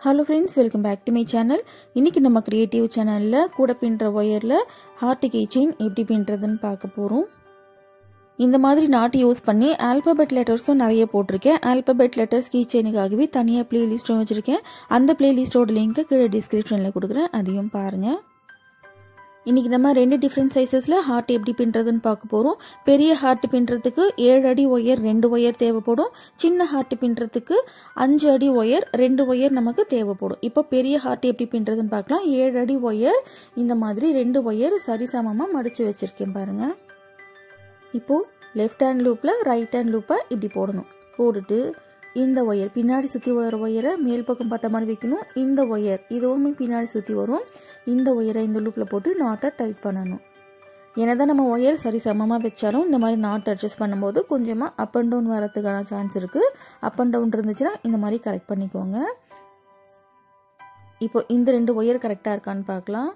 hello friends welcome back to my channel இன்றைக்கி நம்ம creative சேனலில் கூட பின்னுற ஒயரில் ஹார்ட் கீ செயின் எப்படி பின்னுறதுன்னு பார்க்க போகிறோம் இந்த மாதிரி நாட்டு யூஸ் பண்ணி ஆல்பபெட் லெட்டர்ஸும் நிறைய போட்டிருக்கேன் ஆல்பபெட் லெட்டர்ஸ் கீ செயினுக்காகவே தனியாக ப்ளேலிஸ்ட்டும் வச்சுருக்கேன் அந்த ப்ளேலிஸ்ட்டோட லிங்க்கை கீழே டிஸ்கிரிப்ஷனில் கொடுக்குறேன் அதையும் பாருங்கள் இன்றைக்கி நம்ம ரெண்டு டிஃப்ரெண்ட் சைஸஸில் ஹார்ட் எப்படி பின்னுறதுன்னு பார்க்க போகிறோம் பெரிய ஹார்ட் பின்னுறதுக்கு ஏழு அடி ஒயர் ரெண்டு ஒயர் தேவைப்படும் சின்ன ஹார்ட் பின்னுறதுக்கு அஞ்சு அடி ஒயர் ரெண்டு ஒயர் நமக்கு தேவைப்படும் இப்போ பெரிய ஹார்ட் எப்படி பின்னுறதுன்னு பார்க்கலாம் ஏழு அடி ஒயர் இந்த மாதிரி ரெண்டு ஒயர் சரிசமமாக மடித்து வச்சுருக்கேன் பாருங்கள் இப்போது லெஃப்ட் ஹேண்ட் லூப்பில் ரைட் ஹேண்ட் லூப்பை இப்படி போடணும் போட்டுட்டு இந்த ஒயர் பின்னாடி சுற்றி வர ஒயரை மேல் பக்கம் பார்த்த மாதிரி வைக்கணும் இந்த ஒயர் இதுவுமே பின்னாடி சுற்றி வரும் இந்த ஒயரை இந்த லூப்பில் போட்டு நாட்டை டைட் பண்ணணும் என்னதான் நம்ம ஒயர் சரி சமமாக வச்சாலும் இந்த மாதிரி நாட் அட்ஜஸ்ட் பண்ணும்போது கொஞ்சமாக அப் அண்ட் டவுன் வரதுக்கான சான்ஸ் இருக்குது அப் அண்ட் டவுன் இருந்துச்சுன்னா இந்த மாதிரி கரெக்ட் பண்ணிக்கோங்க இப்போ இந்த ரெண்டு ஒயர் கரெக்டாக இருக்கான்னு பார்க்கலாம்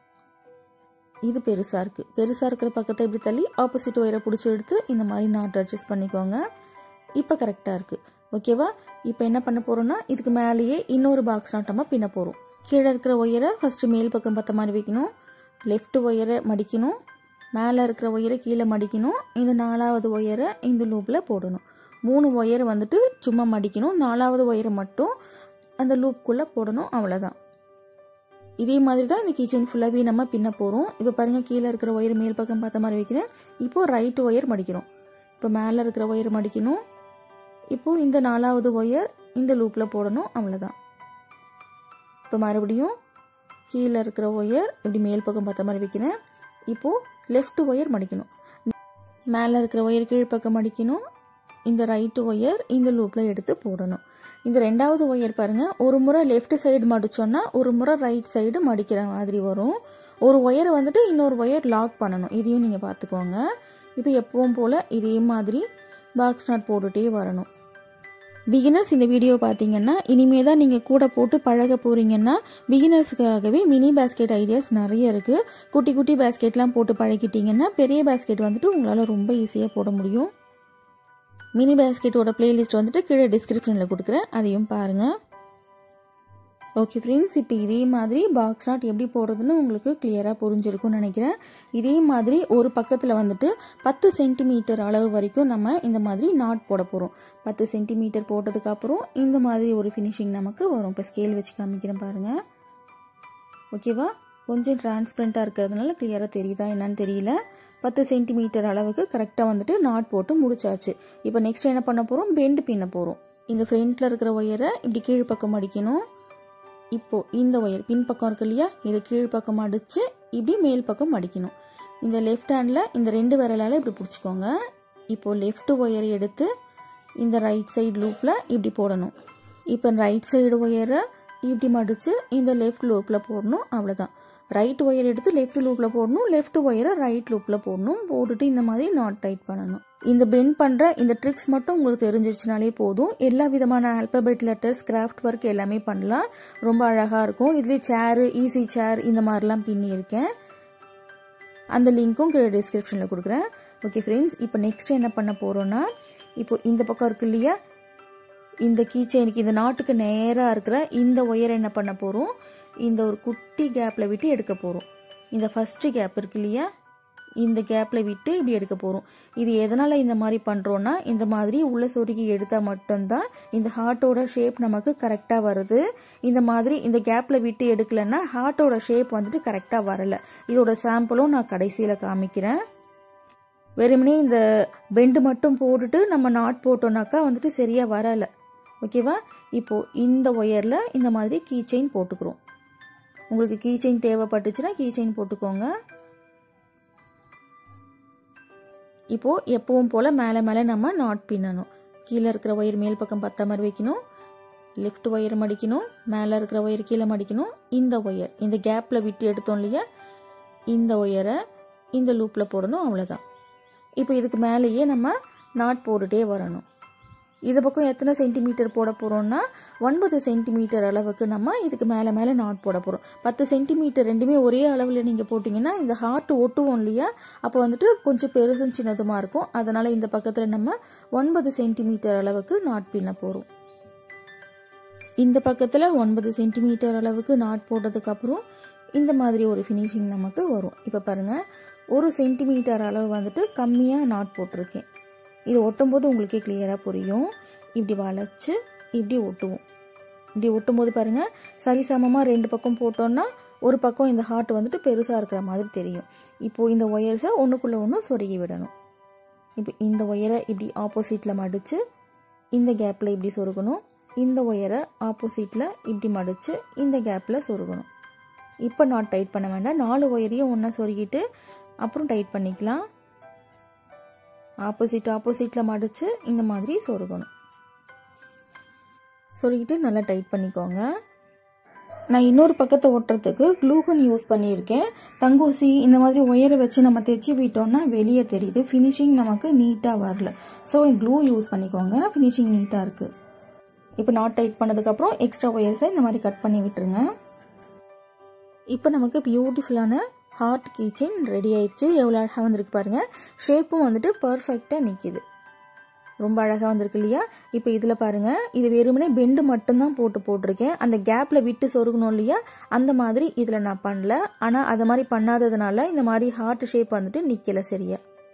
இது பெருசாக இருக்குது பெருசாக இருக்கிற பக்கத்தை இப்படி தள்ளி ஆப்போசிட் ஒயரை பிடிச்சி எடுத்து இந்த மாதிரி நாட் அட்ஜஸ்ட் பண்ணிக்கோங்க இப்போ கரெக்டாக இருக்குது ஓகேவா இப்போ என்ன பண்ண போகிறோம்னா இதுக்கு மேலேயே இன்னொரு பாக்ஸ் நாட்டமாக பின்ன போகிறோம் கீழே இருக்கிற ஒயரை ஃபஸ்ட்டு மேல் பக்கம் பார்த்த மாதிரி வைக்கணும் லெஃப்ட் ஒயரை மடிக்கணும் மேலே இருக்கிற ஒயரை கீழே மடிக்கணும் இந்த நாலாவது ஒயரை இந்த லூப்பில் போடணும் மூணு ஒயர் வந்துட்டு சும்மா மடிக்கணும் நாலாவது ஒயரை மட்டும் அந்த லூப்புக்குள்ளே போடணும் அவ்வளோதான் இதே மாதிரி தான் இந்த கிச்சன் ஃபுல்லாகவே நம்ம பின்ன போகிறோம் இப்போ பாருங்கள் கீழே இருக்கிற ஒயர் மேல் பக்கம் பார்த்த மாதிரி வைக்கிறேன் இப்போது ரைட் ஒயர் மடிக்கிறோம் இப்போ மேலே இருக்கிற ஒயர் மடிக்கணும் இப்போது இந்த நாலாவது ஒயர் இந்த லூப்பில் போடணும் அவ்வளோதான் இப்போ மறுபடியும் கீழே இருக்கிற ஒயர் இப்படி மேல் பக்கம் பார்த்த மாதிரி வைக்கிறேன் இப்போது லெஃப்ட் ஒயர் மடிக்கணும் மேலே இருக்கிற ஒயர் கீழ் பக்கம் மடிக்கணும் இந்த ரைட்டு ஒயர் இந்த லூப்பில் எடுத்து போடணும் இந்த ரெண்டாவது ஒயர் பாருங்கள் ஒரு முறை லெஃப்ட் சைடு மடித்தோன்னா ஒரு முறை ரைட் சைடு மடிக்கிற மாதிரி வரும் ஒரு ஒயரை வந்துட்டு இன்னொரு ஒயர் லாக் பண்ணணும் இதையும் நீங்கள் பார்த்துக்கோங்க இப்போ எப்பவும் போல் இதே மாதிரி பாக்ஸ் நாட் போட்டுகிட்டே வரணும் பிகினர்ஸ் இந்த வீடியோ பார்த்தீங்கன்னா இனிமே தான் நீங்கள் கூட போட்டு பழக போகிறீங்கன்னா பிகினர்ஸுக்காகவே மினி பேஸ்கெட் ஐடியாஸ் நிறைய இருக்குது குட்டி குட்டி பேஸ்கெட்லாம் போட்டு பழகிட்டிங்கன்னா பெரிய பேஸ்கெட் வந்துட்டு உங்களால் ரொம்ப ஈஸியாக போட முடியும் மினி பேஸ்கெட்டோட பிளேலிஸ்ட் வந்துட்டு கீழே டிஸ்கிரிப்ஷனில் கொடுக்குறேன் அதையும் பாருங்கள் ஓகே ஃப்ரெண்ட்ஸ் இப்போ இதே மாதிரி பாக்ஸ் நாட் எப்படி போடுறதுன்னு உங்களுக்கு கிளியராக புரிஞ்சிருக்கும்னு நினைக்கிறேன் இதே மாதிரி ஒரு பக்கத்தில் வந்துட்டு பத்து சென்டிமீட்டர் அளவு வரைக்கும் நம்ம இந்த மாதிரி நாட் போட போகிறோம் பத்து சென்டிமீட்டர் போட்டதுக்கப்புறம் இந்த மாதிரி ஒரு ஃபினிஷிங் நமக்கு வரும் இப்போ ஸ்கேல் வச்சு காமிக்கிறேன் பாருங்கள் ஓகேவா கொஞ்சம் டிரான்ஸ்பரண்ட்டாக இருக்கிறதுனால கிளியராக தெரியுதா என்னன்னு தெரியல பத்து சென்டிமீட்டர் அளவுக்கு கரெக்டாக வந்துட்டு நாட் போட்டு முடிச்சாச்சு இப்போ நெக்ஸ்ட் என்ன பண்ண போகிறோம் பெண்டு பின்ன போகிறோம் இந்த ஃப்ரண்ட்டில் இருக்கிற ஒயரை இப்படி கீழ் பக்கம் அடிக்கணும் இப்போது இந்த ஒயர் பின் பக்கம் இருக்கு இல்லையா இதை கீழ் பக்கம் அடித்து இப்படி மேல் பக்கம் அடிக்கணும் இந்த லெஃப்ட் ஹேண்டில் இந்த ரெண்டு விரலால் இப்படி பிடிச்சிக்கோங்க இப்போது லெஃப்ட் ஒயரை எடுத்து இந்த ரைட் சைடு லூப்பில் இப்படி போடணும் இப்போ ரைட் சைடு ஒயரை இப்படி மடித்து இந்த லெஃப்ட் லூப்பில் போடணும் அவ்வளோதான் ரைட் ஒயர் எடுத்து லெஃப்ட் லூப்பில் போடணும் லெஃப்ட் ஒயரை ரைட் லூப்பில் போடணும் போட்டுட்டு இந்த மாதிரி நாட் டைட் பண்ணணும் இந்த பெண்ட் பண்ணுற இந்த ட்ரிக்ஸ் மட்டும் உங்களுக்கு தெரிஞ்சிருச்சுனாலே போதும் எல்லா விதமான ஆல்பபெட் லெட்டர்ஸ் கிராஃப்ட் ஒர்க் எல்லாமே பண்ணலாம் ரொம்ப அழகாக இருக்கும் இதுலேயே சேரு ஈஸி சேர் இந்த மாதிரிலாம் பின்னியிருக்கேன் அந்த லிங்க்கும் கீழே டிஸ்கிரிப்ஷனில் கொடுக்குறேன் ஓகே ஃப்ரெண்ட்ஸ் இப்போ நெக்ஸ்ட் என்ன பண்ண போகிறோன்னா இப்போ இந்த பக்கம் இருக்கு இல்லையா இந்த கீ செயினுக்கு இந்த நாட்டுக்கு நேராக இருக்கிற இந்த ஒயரை என்ன பண்ண போகிறோம் இந்த ஒரு குட்டி கேப்பில் விட்டு எடுக்க போகிறோம் இந்த ஃபஸ்ட்டு கேப் இருக்கு இல்லையா இந்த கேப்பில் விட்டு இப்படி எடுக்க போகிறோம் இது எதனால் இந்த மாதிரி பண்ணுறோன்னா இந்த மாதிரி உள்ள சொருகி எடுத்தால் மட்டும்தான் இந்த ஹார்ட்டோட ஷேப் நமக்கு கரெக்டாக வருது இந்த மாதிரி இந்த கேப்பில் விட்டு எடுக்கலைன்னா ஹார்ட்டோட ஷேப் வந்துட்டு கரெக்டாக வரலை இதோட சாம்பிளும் நான் கடைசியில் காமிக்கிறேன் வெறுமனே இந்த பெண்டு மட்டும் போட்டுட்டு நம்ம நாட் போட்டோம்னாக்கா வந்துட்டு சரியாக வரலை ஓகேவா இப்போது இந்த ஒயரில் இந்த மாதிரி கீ செயின் போட்டுக்கிறோம் உங்களுக்கு கீ செயின் தேவைப்பட்டுச்சுன்னா கீ செயின் போட்டுக்கோங்க இப்போது எப்பவும் போல் மேலே மேலே நம்ம நாட் பின்னணும் கீழே இருக்கிற ஒயர் மேல் பக்கம் பத்த மாதிரி வைக்கணும் லெஃப்ட் ஒயர் மடிக்கணும் மேலே இருக்கிற ஒயர் கீழே மடிக்கணும் இந்த ஒயர் இந்த கேப்பில் விட்டு எடுத்தோம் இல்லையா இந்த ஒயரை இந்த லூப்பில் போடணும் அவ்வளோதான் இப்போ இதுக்கு மேலேயே நம்ம நாட் போட்டுகிட்டே வரணும் இது பக்கம் எத்தனை சென்டிமீட்டர் போட போகிறோம்னா ஒன்பது சென்டிமீட்டர் அளவுக்கு நம்ம இதுக்கு மேலே மேலே நாட் போட போகிறோம் பத்து சென்டிமீட்டர் ரெண்டுமே ஒரே அளவில் நீங்கள் போட்டிங்கன்னா இந்த ஹார்ட் ஒட்டுவோம் இல்லையா அப்போ வந்துட்டு கொஞ்சம் பெருசும் சின்னதுமா இருக்கும் அதனால் இந்த பக்கத்தில் நம்ம ஒன்பது சென்டிமீட்டர் அளவுக்கு நாட் பின்ன போகிறோம் இந்த பக்கத்தில் ஒன்பது சென்டிமீட்டர் அளவுக்கு நாட் போட்டதுக்கப்புறம் இந்த மாதிரி ஒரு ஃபினிஷிங் நமக்கு வரும் இப்போ பாருங்கள் ஒரு சென்டிமீட்டர் அளவு வந்துட்டு கம்மியாக நாட் போட்டிருக்கேன் இது ஒட்டும்போது உங்களுக்கே கிளியராக புரியும் இப்படி வளைச்சு இப்படி ஒட்டுவோம் இப்படி ஒட்டும்போது பாருங்கள் சரிசமமாக ரெண்டு பக்கம் போட்டோன்னா ஒரு பக்கம் இந்த ஹார்ட் வந்துட்டு பெருசாக இருக்கிற மாதிரி தெரியும் இப்போது இந்த ஒயர்ஸை ஒன்றுக்குள்ளே ஒன்று சொருகி விடணும் இப்போ இந்த ஒயரை இப்படி ஆப்போசிட்டில் மடித்து இந்த கேப்பில் இப்படி சொருகணும் இந்த ஒயரை ஆப்போசிட்டில் இப்படி மடித்து இந்த கேப்பில் சொருகணும் இப்போ நாட் டைட் பண்ண வேண்டாம் நாலு ஒயரையும் ஒன்றா சொருகிட்டு அப்புறம் டைட் பண்ணிக்கலாம் ஆப்போசிட் ஆப்போசிட்டில் மடித்து இந்த மாதிரி சொருகணும் சொருகிட்டு நல்லா டைட் பண்ணிக்கோங்க நான் இன்னொரு பக்கத்தை ஒட்டுறதுக்கு க்ளூகன் யூஸ் பண்ணியிருக்கேன் தங்கூசி இந்த மாதிரி ஒயரை வச்சு நம்ம தைச்சி விட்டோம்னா வெளியே தெரியுது ஃபினிஷிங் நமக்கு நீட்டாக வரல ஸோ க்ளூ யூஸ் பண்ணிக்கோங்க ஃபினிஷிங் நீட்டாக இருக்குது இப்போ நாட் டைட் பண்ணதுக்கப்புறம் எக்ஸ்ட்ரா ஒயர்ஸை இந்த மாதிரி கட் பண்ணி விட்டுருங்க இப்போ நமக்கு பியூட்டிஃபுல்லான ஹார்ட் கீச்செயின் ரெடி ஆயிடுச்சு எவ்வளோ அழகாக வந்திருக்கு பாருங்கள் ஷேப்பும் வந்துட்டு பர்ஃபெக்டாக நிற்கிது ரொம்ப அழகாக வந்திருக்கு இல்லையா இப்போ இதில் பாருங்கள் இது வெறுமனே பெண்டு மட்டும்தான் போட்டு போட்டிருக்கேன் அந்த கேப்பில் விட்டு சொருகணும் இல்லையா அந்த மாதிரி இதில் நான் பண்ணல ஆனால் அதை மாதிரி பண்ணாததுனால இந்த மாதிரி ஹார்ட் ஷேப் வந்துட்டு நிற்கலை சரியா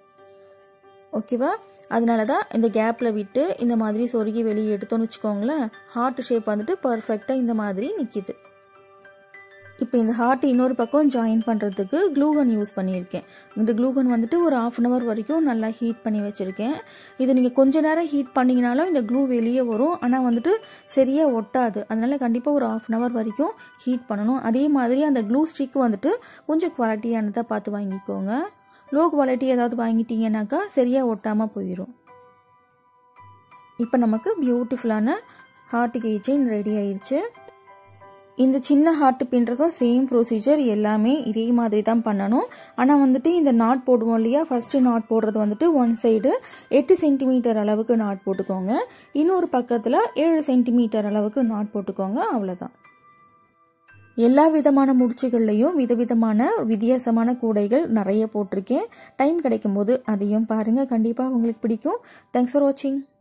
ஓகேவா அதனால தான் இந்த கேப்பில் விட்டு இந்த மாதிரி சொருகி வெளியே எடுத்தோன்னு வச்சுக்கோங்களேன் ஹார்ட் ஷேப் வந்துட்டு பர்ஃபெக்டாக இந்த மாதிரி நிற்கிது இப்போ இந்த ஹார்ட் இன்னொரு பக்கம் ஜாயின் பண்ணுறதுக்கு க்ளூகன் யூஸ் பண்ணியிருக்கேன் இந்த க்ளூகன் வந்துட்டு ஒரு ஆஃப் அன் ஹவர் வரைக்கும் நல்லா ஹீட் பண்ணி வச்சுருக்கேன் இது நீங்கள் கொஞ்ச நேரம் ஹீட் பண்ணிங்கனாலும் இந்த க்ளூ வெளியே வரும் ஆனால் வந்துட்டு சரியாக ஒட்டாது அதனால கண்டிப்பாக ஒரு ஆஃப் அன் ஹவர் வரைக்கும் ஹீட் பண்ணணும் அதே மாதிரி அந்த க்ளூ ஸ்டிக் வந்துட்டு கொஞ்சம் குவாலிட்டியானதாக பார்த்து வாங்கிக்கோங்க லோ குவாலிட்டி ஏதாவது வாங்கிட்டீங்கன்னாக்கா சரியாக ஒட்டாமல் போயிடும் இப்போ நமக்கு பியூட்டிஃபுல்லான ஹார்ட் கீ செயின் ரெடி ஆயிடுச்சு இந்த சின்ன ஹார்ட் பின்னுறதும் சேம் ப்ரொசீஜர் எல்லாமே இதே மாதிரி தான் பண்ணணும் ஆனால் வந்துட்டு இந்த நாட் போடுவோம் இல்லையா ஃபஸ்ட்டு நாட் போடுறது வந்துட்டு ஒன் சைடு எட்டு சென்டிமீட்டர் அளவுக்கு நாட் போட்டுக்கோங்க இன்னொரு பக்கத்தில் ஏழு சென்டிமீட்டர் அளவுக்கு நாட் போட்டுக்கோங்க அவ்வளோதான் எல்லா விதமான முடிச்சுகள்லையும் விதவிதமான வித்தியாசமான கூடைகள் நிறைய போட்டிருக்கேன் டைம் கிடைக்கும்போது அதையும் பாருங்கள் கண்டிப்பாக உங்களுக்கு பிடிக்கும் தேங்க்ஸ் ஃபார் வாட்சிங்